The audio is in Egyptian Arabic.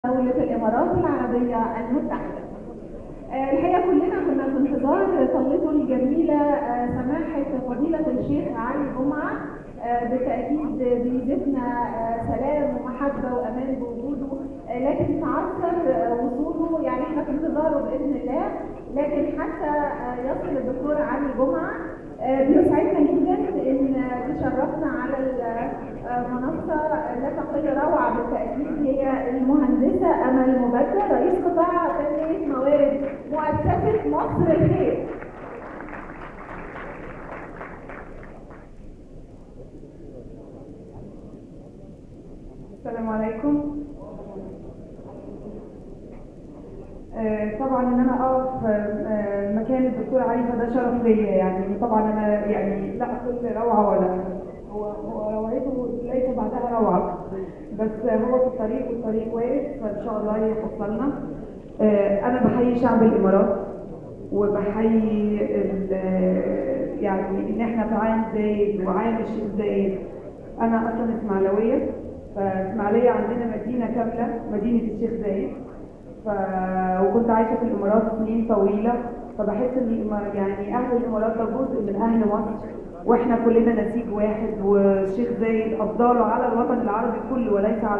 دولة الإمارات العربية المتحدة آه، الحقيقة كلنا كنا في انتظار طلته الجميلة آه، سماحة فضيلة الشيخ علي جمعة آه، بالتأكيد بيزيدنا آه، سلام ومحبة وأمان بوجوده آه، لكن تعثر آه، وصوله يعني احنا في انتظاره بإذن الله لكن حتى آه، يصل الدكتور علي جمعة آه، بيسعدنا جدا ان تشرفنا على المنصه لا تقل روعه بالتاكيد هي المهندسه امل مبدع رئيس قطاع تنميه موارد مؤسسه مصر الخير السلام عليكم آه، طبعا ان انا اقف آه، مكان الدكتور علي فده شرف ليا يعني طبعا انا يعني لا اقل روعه ولا هو هو روعته ليس بعدها روعه بس هو في الطريق والطريق واقف فان شاء الله يوصلنا آه، انا بحيي شعب الامارات وبحيي ال- يعني ان احنا في عام زايد وعام الشيخ زايد انا اصلا اسماعيلويه فاسماعيليه عندنا مدينه كامله مدينه الشيخ زايد ف... وكنت عايشه في الامارات سنين طويله فبحس ان الإمار- يعني اهل الامارات ده جزء من اهل مصر واحنا كلنا نسيج واحد والشيخ زايد افضاله على الوطن العربي كله وليس على